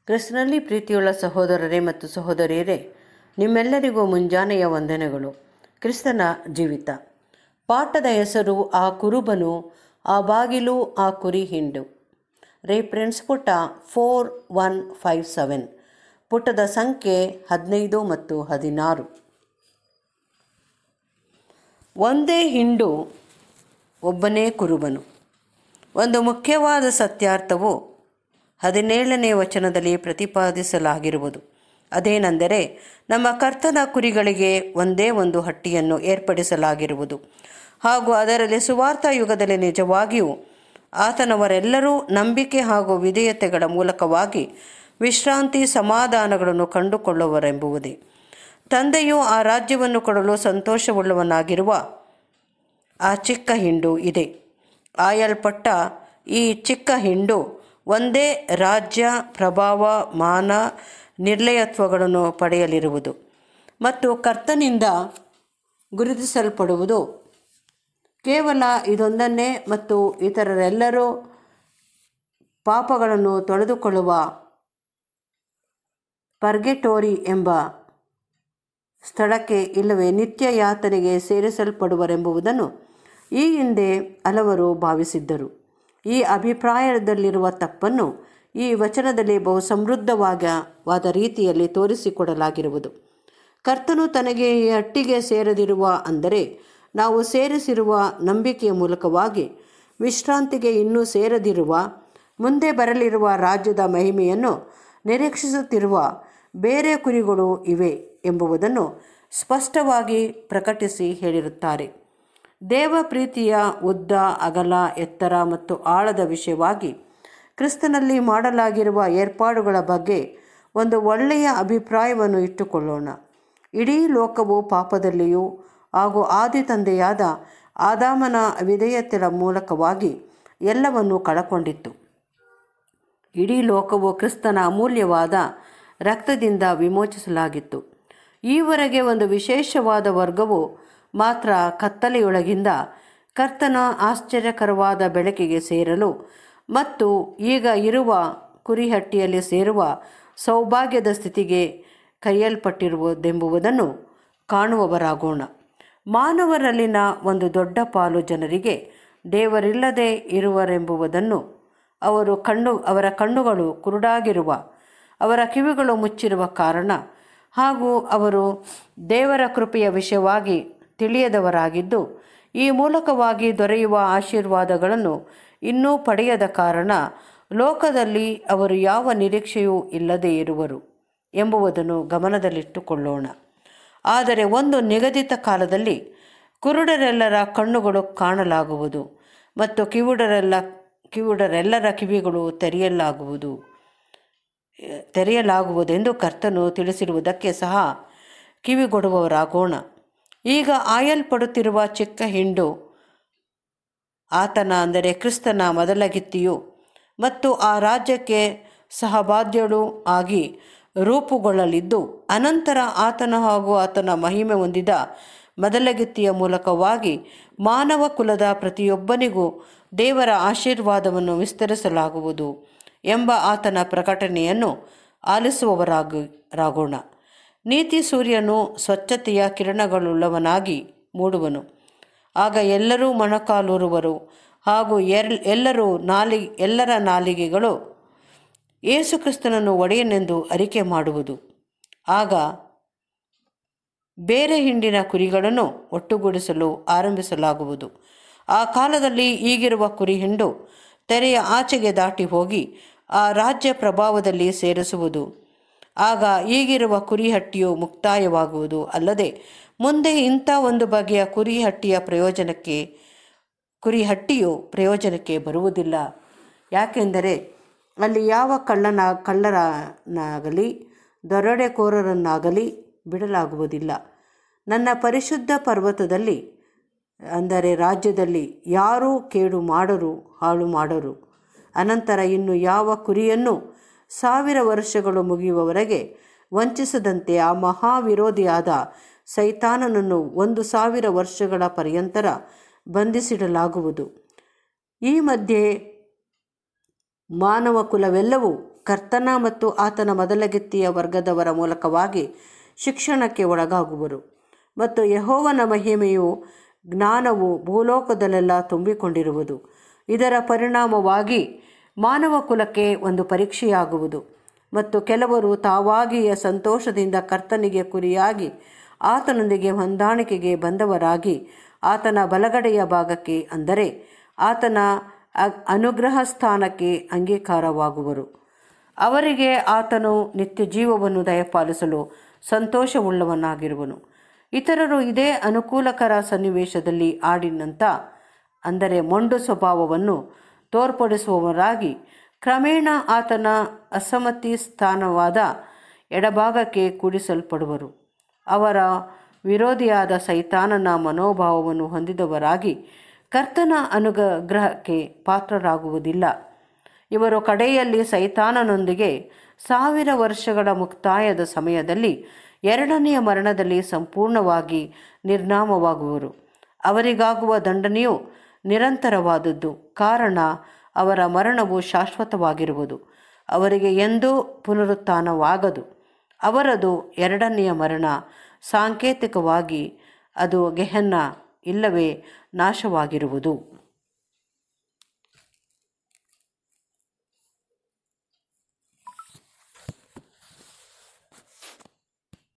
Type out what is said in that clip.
ಕ್ರಿಸ್ತನಲ್ಲಿ ಪ್ರೀತಿಯುಳ್ಳ ಸಹೋದರರೇ ಮತ್ತು ಸಹೋದರಿಯರೇ ನಿಮ್ಮೆಲ್ಲರಿಗೂ ಮುಂಜಾನೆಯ ವಂದನೆಗಳು ಕ್ರಿಸ್ತನ ಜೀವಿತ ಪಾಠದ ಹೆಸರು ಆ ಕುರುಬನು ಆ ಬಾಗಿಲು ಆ ಕುರಿ ಹಿಂಡು ರೆಫರೆನ್ಸ್ ಪುಟ ಫೋರ್ ಒನ್ ಫೈವ್ ಸೆವೆನ್ ಪುಟದ ಸಂಖ್ಯೆ ಹದಿನೈದು ಮತ್ತು ಹದಿನಾರು ಒಂದೇ ಹಿಂಡು ಒಬ್ಬನೇ ಕುರುಬನು ಒಂದು ಮುಖ್ಯವಾದ ಸತ್ಯಾರ್ಥವು ಹದಿನೇಳನೇ ವಚನದಲ್ಲಿ ಪ್ರತಿಪಾದಿಸಲಾಗಿರುವುದು ಅದೇನೆಂದರೆ ನಮ್ಮ ಕರ್ತನ ಕುರಿಗಳಿಗೆ ಒಂದೇ ಒಂದು ಹಟ್ಟಿಯನ್ನು ಏರ್ಪಡಿಸಲಾಗಿರುವುದು ಹಾಗೂ ಅದರಲ್ಲಿ ಸುವಾರ್ಥ ಯುಗದಲ್ಲಿ ನಿಜವಾಗಿಯೂ ಆತನವರೆಲ್ಲರೂ ನಂಬಿಕೆ ಹಾಗೂ ವಿಧೇಯತೆಗಳ ಮೂಲಕವಾಗಿ ವಿಶ್ರಾಂತಿ ಸಮಾಧಾನಗಳನ್ನು ಕಂಡುಕೊಳ್ಳುವರೆಂಬುವುದೇ ತಂದೆಯು ಆ ರಾಜ್ಯವನ್ನು ಕೊಡಲು ಸಂತೋಷವುಳ್ಳವನಾಗಿರುವ ಆ ಚಿಕ್ಕ ಹಿಂಡು ಇದೆ ಆಯಲ್ಪಟ್ಟ ಈ ಚಿಕ್ಕ ಹಿಂಡು ಒಂದೇ ರಾಜ್ಯ ಪ್ರಭಾವ ಮಾನ ನಿರ್ಲಯತ್ವಗಳನ್ನು ಪಡೆಯಲಿರುವುದು ಮತ್ತು ಕರ್ತನಿಂದ ಗುರುತಿಸಲ್ಪಡುವುದು ಕೇವಲ ಇದೊಂದನ್ನೇ ಮತ್ತು ಇತರರೆಲ್ಲರೂ ಪಾಪಗಳನ್ನು ತೊಳೆದುಕೊಳ್ಳುವ ಪರ್ಗೆಟೋರಿ ಎಂಬ ಸ್ಥಳಕ್ಕೆ ಇಲ್ಲವೇ ನಿತ್ಯ ಯಾತನೆಗೆ ಸೇರಿಸಲ್ಪಡುವರೆಂಬುದನ್ನು ಈ ಹಿಂದೆ ಹಲವರು ಭಾವಿಸಿದ್ದರು ಈ ಅಭಿಪ್ರಾಯದಲ್ಲಿರುವ ತಪ್ಪನ್ನು ಈ ವಚನದಲ್ಲಿ ಬಹು ಸಮೃದ್ಧವಾದ ರೀತಿಯಲ್ಲಿ ತೋರಿಸಿಕೊಡಲಾಗಿರುವುದು ಕರ್ತನು ತನಗೆ ಈ ಹಟ್ಟಿಗೆ ಸೇರದಿರುವ ಅಂದರೆ ನಾವು ಸೇರಿಸಿರುವ ನಂಬಿಕೆಯ ಮೂಲಕವಾಗಿ ವಿಶ್ರಾಂತಿಗೆ ಇನ್ನೂ ಸೇರದಿರುವ ಮುಂದೆ ಬರಲಿರುವ ರಾಜ್ಯದ ಮಹಿಮೆಯನ್ನು ನಿರೀಕ್ಷಿಸುತ್ತಿರುವ ಬೇರೆ ಕುರಿಗಳು ಇವೆ ಎಂಬುದನ್ನು ಸ್ಪಷ್ಟವಾಗಿ ಪ್ರಕಟಿಸಿ ಹೇಳಿರುತ್ತಾರೆ ದೇವ ಪ್ರೀತಿಯ ಉದ್ದ ಅಗಲ ಎತ್ತರ ಮತ್ತು ಆಳದ ವಿಷಯವಾಗಿ ಕ್ರಿಸ್ತನಲ್ಲಿ ಮಾಡಲಾಗಿರುವ ಏರ್ಪಾಡುಗಳ ಬಗ್ಗೆ ಒಂದು ಒಳ್ಳೆಯ ಅಭಿಪ್ರಾಯವನ್ನು ಇಟ್ಟುಕೊಳ್ಳೋಣ ಇಡೀ ಲೋಕವು ಪಾಪದಲ್ಲಿಯೂ ಹಾಗೂ ಆದಿ ತಂದೆಯಾದ ಆದಾಮನ ವಿಧೇಯತೆಯ ಮೂಲಕವಾಗಿ ಎಲ್ಲವನ್ನು ಕಳಕೊಂಡಿತ್ತು ಇಡೀ ಲೋಕವು ಕ್ರಿಸ್ತನ ಅಮೂಲ್ಯವಾದ ರಕ್ತದಿಂದ ವಿಮೋಚಿಸಲಾಗಿತ್ತು ಈವರೆಗೆ ಒಂದು ವಿಶೇಷವಾದ ವರ್ಗವು ಮಾತ್ರ ಕತ್ತಲೆಯೊಳಗಿಂದ ಕರ್ತನ ಆಶ್ಚರ್ಯಕರವಾದ ಬೆಳಕಿಗೆ ಸೇರಲು ಮತ್ತು ಈಗ ಇರುವ ಕುರಿಹಟ್ಟಿಯಲ್ಲಿ ಸೇರುವ ಸೌಭಾಗ್ಯದ ಸ್ಥಿತಿಗೆ ಕರೆಯಲ್ಪಟ್ಟಿರುವುದೆಂಬುದನ್ನು ಕಾಣುವವರಾಗೋಣ ಮಾನವರಲ್ಲಿನ ಒಂದು ದೊಡ್ಡ ಪಾಲು ಜನರಿಗೆ ದೇವರಿಲ್ಲದೆ ಇರುವರೆಂಬುದನ್ನು ಅವರು ಕಣ್ಣು ಅವರ ಕಣ್ಣುಗಳು ಕುರುಡಾಗಿರುವ ಅವರ ಕಿವಿಗಳು ಮುಚ್ಚಿರುವ ಕಾರಣ ಹಾಗೂ ಅವರು ದೇವರ ಕೃಪೆಯ ವಿಷಯವಾಗಿ ತಿಳಿಯದವರಾಗಿದ್ದು ಈ ಮೂಲಕವಾಗಿ ದೊರೆಯುವ ಆಶೀರ್ವಾದಗಳನ್ನು ಇನ್ನೂ ಪಡೆಯದ ಕಾರಣ ಲೋಕದಲ್ಲಿ ಅವರು ಯಾವ ನಿರೀಕ್ಷೆಯೂ ಇಲ್ಲದೆ ಇರುವರು ಎಂಬುದನ್ನು ಗಮನದಲ್ಲಿಟ್ಟುಕೊಳ್ಳೋಣ ಆದರೆ ಒಂದು ನಿಗದಿತ ಕಾಲದಲ್ಲಿ ಕುರುಡರೆಲ್ಲರ ಕಣ್ಣುಗಳು ಕಾಣಲಾಗುವುದು ಮತ್ತು ಕಿವುಡರೆಲ್ಲ ಕಿವುಡರೆಲ್ಲರ ಕಿವಿಗಳು ತೆರೆಯಲಾಗುವುದು ತೆರೆಯಲಾಗುವುದೆಂದು ಕರ್ತನು ತಿಳಿಸಿರುವುದಕ್ಕೆ ಸಹ ಕಿವಿಗೊಡುವವರಾಗೋಣ ಈಗ ಆಯಲ್ಪಡುತ್ತಿರುವ ಚಿಕ್ಕ ಹಿಂಡು ಆತನ ಅಂದರೆ ಕ್ರಿಸ್ತನ ಮೊದಲಗಿತ್ತಿಯು ಮತ್ತು ಆ ರಾಜ್ಯಕ್ಕೆ ಸಹಬಾಧ್ಯಳು ಆಗಿ ರೂಪುಗೊಳ್ಳಲಿದ್ದು ಅನಂತರ ಆತನ ಹಾಗೂ ಆತನ ಮಹಿಮೆ ಹೊಂದಿದ ಮೊದಲಗಿತ್ತಿಯ ಮೂಲಕವಾಗಿ ಮಾನವ ಕುಲದ ಪ್ರತಿಯೊಬ್ಬನಿಗೂ ದೇವರ ಆಶೀರ್ವಾದವನ್ನು ವಿಸ್ತರಿಸಲಾಗುವುದು ಎಂಬ ಆತನ ಪ್ರಕಟಣೆಯನ್ನು ಆಲಿಸುವವರಾಗಿ ರಾಗೋಣ ನೀತಿ ಸೂರ್ಯನು ಸ್ವಚ್ಛತೆಯ ಕಿರಣಗಳುಳ್ಳವನಾಗಿ ಮೂಡುವನು ಆಗ ಎಲ್ಲರೂ ಮೊಣಕಾಲೂರುವರು ಹಾಗೂ ಎಲ್ ಎಲ್ಲರೂ ನಾಲಿ ಎಲ್ಲರ ನಾಲಿಗೆಗಳು ಯೇಸುಕ್ರಿಸ್ತನನ್ನು ಒಡೆಯನೆಂದು ಅರಿಕೆ ಮಾಡುವುದು ಆಗ ಬೇರೆ ಹಿಂಡಿನ ಕುರಿಗಳನ್ನು ಒಟ್ಟುಗೂಡಿಸಲು ಆರಂಭಿಸಲಾಗುವುದು ಆ ಕಾಲದಲ್ಲಿ ಈಗಿರುವ ಕುರಿ ಹಿಂಡು ತೆರೆಯ ಆಚೆಗೆ ದಾಟಿ ಹೋಗಿ ಆ ರಾಜ್ಯ ಪ್ರಭಾವದಲ್ಲಿ ಸೇರಿಸುವುದು ಆಗ ಈಗಿರುವ ಕುರಿಹಟ್ಟಿಯು ಮುಕ್ತಾಯವಾಗುವುದು ಅಲ್ಲದೆ ಮುಂದೆ ಇಂಥ ಒಂದು ಬಗೆಯ ಕುರಿಹಟ್ಟಿಯ ಪ್ರಯೋಜನಕ್ಕೆ ಕುರಿಹಟ್ಟಿಯು ಪ್ರಯೋಜನಕ್ಕೆ ಬರುವುದಿಲ್ಲ ಯಾಕೆಂದರೆ ಅಲ್ಲಿ ಯಾವ ಕಳ್ಳನ ಕಳ್ಳರನ್ನಾಗಲಿ ದರೋಡೆಕೋರರನ್ನಾಗಲಿ ಬಿಡಲಾಗುವುದಿಲ್ಲ ನನ್ನ ಪರಿಶುದ್ಧ ಪರ್ವತದಲ್ಲಿ ಅಂದರೆ ರಾಜ್ಯದಲ್ಲಿ ಯಾರೂ ಕೇಡು ಮಾಡರು ಹಾಳು ಮಾಡರು ಅನಂತರ ಇನ್ನು ಯಾವ ಕುರಿಯನ್ನು ಸಾವಿರ ವರ್ಷಗಳು ಮುಗಿಯುವವರೆಗೆ ವಂಚಿಸದಂತೆ ಆ ಮಹಾವಿರೋಧಿಯಾದ ಸೈತಾನನನ್ನು ಒಂದು ಸಾವಿರ ವರ್ಷಗಳ ಪರ್ಯಂತರ ಬಂಧಿಸಿಡಲಾಗುವುದು ಈ ಮಧ್ಯೆ ಮಾನವ ಕುಲವೆಲ್ಲವೂ ಕರ್ತನ ಮತ್ತು ಆತನ ಮೊದಲಗೆತ್ತಿಯ ವರ್ಗದವರ ಮೂಲಕವಾಗಿ ಶಿಕ್ಷಣಕ್ಕೆ ಒಳಗಾಗುವರು ಮತ್ತು ಯಹೋವನ ಮಹಿಮೆಯು ಜ್ಞಾನವು ಭೂಲೋಕದಲ್ಲೆಲ್ಲ ತುಂಬಿಕೊಂಡಿರುವುದು ಇದರ ಪರಿಣಾಮವಾಗಿ ಮಾನವ ಕುಲಕ್ಕೆ ಒಂದು ಪರೀಕ್ಷೆಯಾಗುವುದು ಮತ್ತು ಕೆಲವರು ತಾವಾಗಿಯೇ ಸಂತೋಷದಿಂದ ಕರ್ತನಿಗೆ ಕುರಿಯಾಗಿ ಆತನೊಂದಿಗೆ ಹೊಂದಾಣಿಕೆಗೆ ಬಂದವರಾಗಿ ಆತನ ಬಲಗಡೆಯ ಭಾಗಕ್ಕೆ ಅಂದರೆ ಆತನ ಅ- ಅನುಗ್ರಹ ಸ್ಥಾನಕ್ಕೆ ಅಂಗೀಕಾರವಾಗುವರು ಅವರಿಗೆ ಆತನು ನಿತ್ಯ ಜೀವವನ್ನು ದಯಪಾಲಿಸಲು ಸಂತೋಷವುಳ್ಳವನಾಗಿರುವನು ಇತರರು ಇದೇ ಅನುಕೂಲಕರ ಸನ್ನಿವೇಶದಲ್ಲಿ ಆಡಿನಂತ ಅಂದರೆ ಮೊಂಡು ಸ್ವಭಾವವನ್ನು ತೋರ್ಪಡಿಸುವವರಾಗಿ ಕ್ರಮೇಣ ಆತನ ಅಸಮ್ಮತಿ ಸ್ಥಾನವಾದ ಎಡಭಾಗಕ್ಕೆ ಕೂಡಿಸಲ್ಪಡುವರು ಅವರ ವಿರೋಧಿಯಾದ ಸೈತಾನನ ಮನೋಭಾವವನ್ನು ಹೊಂದಿದವರಾಗಿ ಕರ್ತನ ಅನುಗ್ರಹಕ್ಕೆ ಪಾತ್ರರಾಗುವುದಿಲ್ಲ ಇವರು ಕಡೆಯಲ್ಲಿ ಸೈತಾನನೊಂದಿಗೆ ಸಾವಿರ ವರ್ಷಗಳ ಮುಕ್ತಾಯದ ಸಮಯದಲ್ಲಿ ಎರಡನೆಯ ಮರಣದಲ್ಲಿ ಸಂಪೂರ್ಣವಾಗಿ ನಿರ್ನಾಮವಾಗುವರು ಅವರಿಗಾಗುವ ದಂಡನೆಯು ನಿರಂತರವಾದದ್ದು ಕಾರಣ ಅವರ ಮರಣವು ಶಾಶ್ವತವಾಗಿರುವುದು ಅವರಿಗೆ ಎಂದೂ ಪುನರುತ್ಥಾನವಾಗದು ಅವರದು ಎರಡನೆಯ ಮರಣ ಸಾಂಕೇತಿಕವಾಗಿ ಅದು ಗೆಹನ್ನ ಇಲ್ಲವೇ ನಾಶವಾಗಿರುವುದು